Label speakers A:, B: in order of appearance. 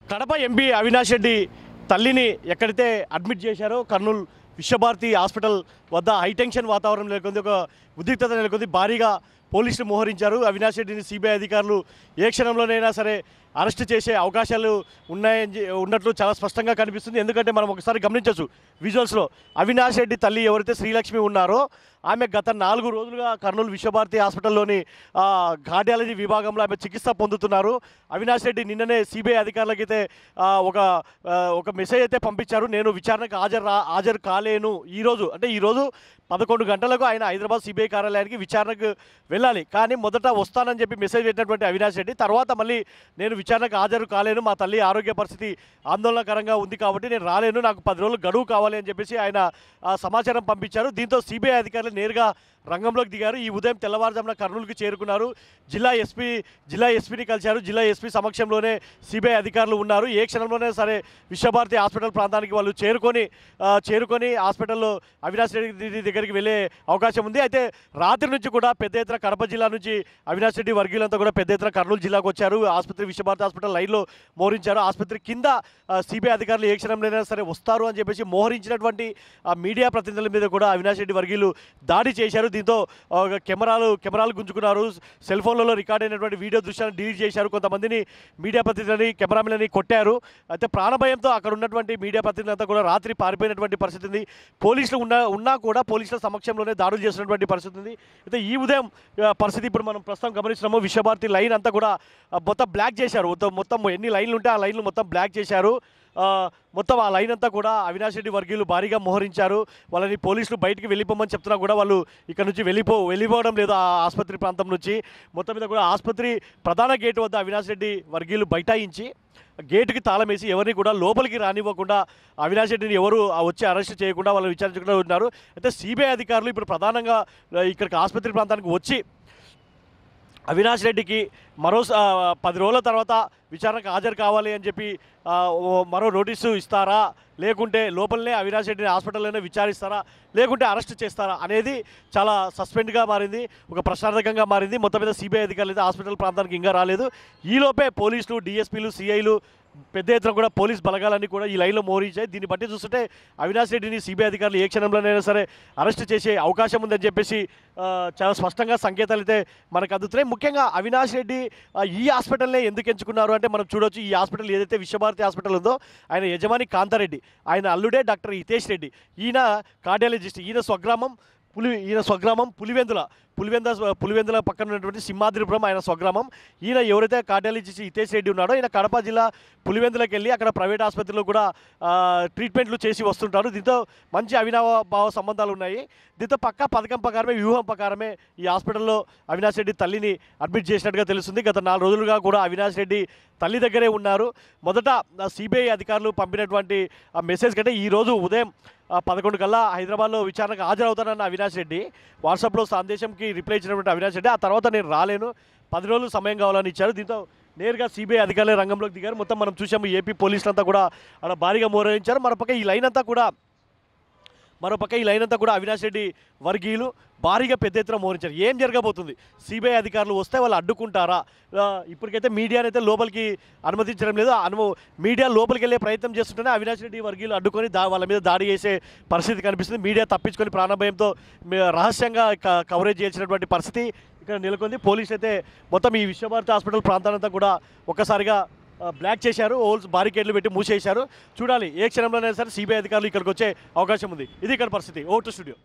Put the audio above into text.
A: Kadapa MP Avinash Reddy తల్లిని ఎక్కడైతే admit చేశారో కర్నూలు విశ్వభారతి హాస్పిటల్ వద్ద హైటెన్షన్ వాతావరణం నెలకొంది ఒక ఉద్రిక్తత నెలకొంది భారీగా పోలీసులు మోహరించారు అవినాష్ రెడ్డిని సిబిఐ అధికారులు ఏ క్షణంలోనైనా సరే అరెస్ట్ చేసే అవకాశాలు ఉన్నాయని చె- ఉన్నట్లు చాలా స్పష్టంగా కనిపిస్తుంది ఎందుకంటే మనం ఒకసారి గమనించవచ్చు విజువల్స్లో అవినాష్ రెడ్డి తల్లి ఎవరైతే శ్రీలక్ష్మి ఉన్నారో ఆమె గత నాలుగు రోజులుగా కర్నూలు విశ్వభారతి హాస్పిటల్లోని ఆ, కార్డియాలజీ విభాగంలో ఆమె చికిత్స పొందుతున్నారు అవినాష్ రెడ్డి నిన్ననే సిబిఐ అధికారులకైతే ఆ, ఒక ఆ, ఒక మెసేజ్ అయితే పంపించారు నేను విచారణకు హాజరు రా హాజరు కాలేను ఈరోజు అంటే ఈరోజు పదకొండు గంటలకు ఆయన హైదరాబాద్ సిబిఐ కార్యాలయానికి విచారణకు వెళ్ళాలి కానీ మొదట వస్తానని చెప్పి మెసేజ్ పెట్టినటువంటి అవినాష్ రెడ్డి తర్వాత మళ్ళీ నేను విచారణకు హాజరు కాలేను మా తల్లి ఆరోగ్య పరిస్థితి ఆందోళనకరంగా ఉంది కాబట్టి నేను రాలేను నాకు పది రోజులు గడువు కావాలి అని చెప్పేసి ఆయన ఆ, సమాచారం పంపించారు దీంతో సిబిఐ అధికారులు నేరుగా రంగంలోకి దిగారు ఈ ఉదయం తెల్లవారుజామున కర్నూలుకి చేరుకున్నారు జిల్లా ఎస్పీ జిల్లా ఎస్పీని కలిశారు జిల్లా ఎస్పీ సమక్షంలోనే సిబిఐ అధికారులు ఉన్నారు ఏ క్షణంలోనే సరే విశ్వభారతి హాస్పిటల్ ప్రాంతానికి వాళ్ళు చేరుకొని ఆ, చేరుకొని హాస్పిటల్లో అవినాష్ రెడ్డి దగ్గరికి వెళ్ళే అవకాశం ఉంది అయితే రాత్రి నుంచి కూడా పెద్ద ఎత్తున కడప జిల్లా నుంచి అవినాష్ రెడ్డి వర్గీయులంతా కూడా పెద్ద ఎత్తున కర్నూలు జిల్లాకు వచ్చారు ఆసుపత్రి విశ్వభారతి హాస్పిటల్ లైన్లో మోహరించారు ఆసుపత్రి కింద సిబిఐ అధికారులు ఏ క్షణంలోనైనా సరే వస్తారు అని చెప్పేసి మోహరించినటువంటి ఆ మీడియా ప్రతినిధుల మీద కూడా అవినాష్ రెడ్డి వర్గీయులు దాడి చేశారు దీంతో ఆ, కెమెరాలు కెమెరాలు గుంజుకున్నారు సెల్ ఫోన్లలో రికార్డ్ అయినటువంటి వీడియో దృశ్యాలను డిలీట్ చేశారు కొంతమందిని మీడియా ప్రతినిధులని కెమెరామెన్లని కొట్టారు అయితే ప్రాణభయంతో అక్కడ ఉన్నటువంటి మీడియా ప్రతినిధులంతా కూడా రాత్రి పారిపోయినటువంటి పరిస్థితి ఉంది పోలీసులు ఉన్న ఉన్నా కూడా పోలీసుల సమక్షంలోనే దాడులు చేసినటువంటి పరిస్థితి ఉంది అయితే ఈ ఉదయం ఆ, పరిస్థితి ఇప్పుడు మనం ప్రస్తుతం గమనిస్తున్నాము విశ్వభారతి లైన్ అంతా కూడా ఆ, మొత్తం బ్లాక్ చేశారు మొత్తం మొత్తం ఎన్ని లైన్లు ఉంటే ఆ లైన్లు మొత్తం బ్లాక్ చేశారు ఆ, మొత్తం ఆ లైన్ అంతా కూడా అవినాష్ రెడ్డి వర్గీయులు భారీగా మోహరించారు వాళ్ళని పోలీసులు బయటికి వెళ్ళిపోమని చెప్తున్నా కూడా వాళ్ళు ఇక్కడ నుంచి వెళ్ళిపో వెళ్ళిపోవడం లేదు ఆ ఆసుపత్రి ప్రాంతం నుంచి మొత్తం మీద కూడా ఆసుపత్రి ప్రధాన గేటు వద్ద అవినాష్ రెడ్డి వర్గీయులు బైఠాయించి గేటుకి తాళం వేసి ఎవరిని కూడా లోపలికి రానివ్వకుండా అవినాష్ రెడ్డిని ఎవరు ఆ వచ్చి అరెస్ట్ చేయకుండా వాళ్ళు విచారించకుండా ఉన్నారు అయితే సిబిఐ అధికారులు ఇప్పుడు ప్రధానంగా ఆ, ఇక్కడికి ఆసుపత్రి ప్రాంతానికి వచ్చి అవినాష్ రెడ్డికి మరో స- ఆ, పది రోజుల తర్వాత విచారణకు హాజరు కావాలి అని చెప్పి ఆ, ఓ మరో నోటీసు ఇస్తారా లేకుంటే లోపలనే అవినాష్ రెడ్డిని హాస్పిటల్లోనే విచారిస్తారా లేకుంటే అరెస్ట్ చేస్తారా అనేది చాలా సస్పెండ్గా మారింది ఒక ప్రశ్నార్థకంగా మారింది మొత్తం మీద సిబిఐ అధికారులు అయితే హాస్పిటల్ ప్రాంతానికి ఇంకా రాలేదు ఈలోపే పోలీసులు డిఎస్పీలు సిఐలు పెద్ద ఎత్తున కూడా పోలీస్ బలగాలన్నీ కూడా ఈ లైన్లో మోరించాయి దీన్ని బట్టి చూస్తుంటే అవినాష్ రెడ్డిని సిబిఐ అధికారులు ఏ క్షణంలోనైనా సరే అరెస్ట్ చేసే అవకాశం ఉందని చెప్పేసి ఆ, చాలా స్పష్టంగా సంకేతాలు అయితే మనకు అందుతున్నాయి ముఖ్యంగా అవినాష్ రెడ్డి ఆ, ఈ హాస్పిటల్నే ఎందుకు ఎంచుకున్నారు అంటే మనం చూడొచ్చు ఈ హాస్పిటల్ ఏదైతే విశ్వభారతి హాస్పిటల్ ఉందో ఆయన యజమాని కాంతారెడ్డి ఆయన అల్లుడే డాక్టర్ హితేష్ రెడ్డి ఈయన కార్డియాలజిస్ట్ ఈయన స్వగ్రామం పులి ఈయన స్వగ్రామం పులివెందుల పులివెంద పులివెందుల పక్కన ఉన్నటువంటి సింహాద్రిపురం ఆయన స్వగ్రామం ఈయన ఎవరైతే కార్డియాలజిస్ట్ హితేష్ రెడ్డి ఉన్నాడో ఈయన కడప జిల్లా పులివెందులకు వెళ్ళి అక్కడ ప్రైవేట్ ఆసుపత్రిలో కూడా ఆ, ట్రీట్మెంట్లు చేసి వస్తుంటారు దీంతో మంచి అవినావ భావ సంబంధాలు ఉన్నాయి దీంతో పక్క పథకం ప్రకారమే వ్యూహం ప్రకారమే ఈ హాస్పిటల్లో అవినాష్ రెడ్డి తల్లిని అడ్మిట్ చేసినట్టుగా తెలుస్తుంది గత నాలుగు రోజులుగా కూడా అవినాష్ రెడ్డి తల్లి దగ్గరే ఉన్నారు మొదట సిబిఐ అధికారులు పంపినటువంటి ఆ మెసేజ్ కంటే ఈ రోజు ఉదయం ఆ, పదకొండు కల్లా హైదరాబాద్లో విచారణకు హాజరవుతానన్న అవినాష్ రెడ్డి వాట్సాప్లో సందేశంకి రిప్లై ఇచ్చినటువంటి అవినాష్ రెడ్డి ఆ తర్వాత నేను రాలేను పది రోజులు సమయం కావాలని ఇచ్చారు దీంతో నేరుగా సిబిఐ అధికారులే రంగంలోకి దిగారు మొత్తం మనం చూసాము ఏపీ పోలీసులంతా కూడా అలా భారీగా మోహరించారు మరోపక్క ఈ లైన్ అంతా కూడా మరోపక్క ఈ లైన్ అంతా కూడా అవినాష్ రెడ్డి వర్గీయులు భారీగా పెద్ద ఎత్తున మోహరించారు ఏం జరగబోతుంది సిబిఐ అధికారులు వస్తే వాళ్ళు అడ్డుకుంటారా ఆ, ఇప్పటికైతే మీడియాని అయితే లోపలికి అనుమతించడం లేదు అనుభవ మీడియా లోపలికి వెళ్ళే ప్రయత్నం చేస్తుంటేనే అవినాష్ రెడ్డి వర్గీయులు అడ్డుకొని దా వాళ్ళ మీద దాడి చేసే పరిస్థితి కనిపిస్తుంది మీడియా తప్పించుకొని ప్రాణభయంతో మే- రహస్యంగా క- కవరేజ్ చేయాల్సినటువంటి పరిస్థితి ఇక్కడ నెలకొంది పోలీసు అయితే మొత్తం ఈ విశ్వభారతి హాస్పిటల్ ప్రాంతానంతా కూడా ఒక్కసారిగా ఆ, బ్లాక్ చేశారు హోల్స్ బారికేడ్లు పెట్టి మూసేశారు చూడాలి ఏ క్షణంలోనైనా సరే సిబిఐ అధికారులు ఇక్కడికి వచ్చే అవకాశం ఉంది ఇది ఇక్కడ పరిస్థితి ఓ టు స్టూడియో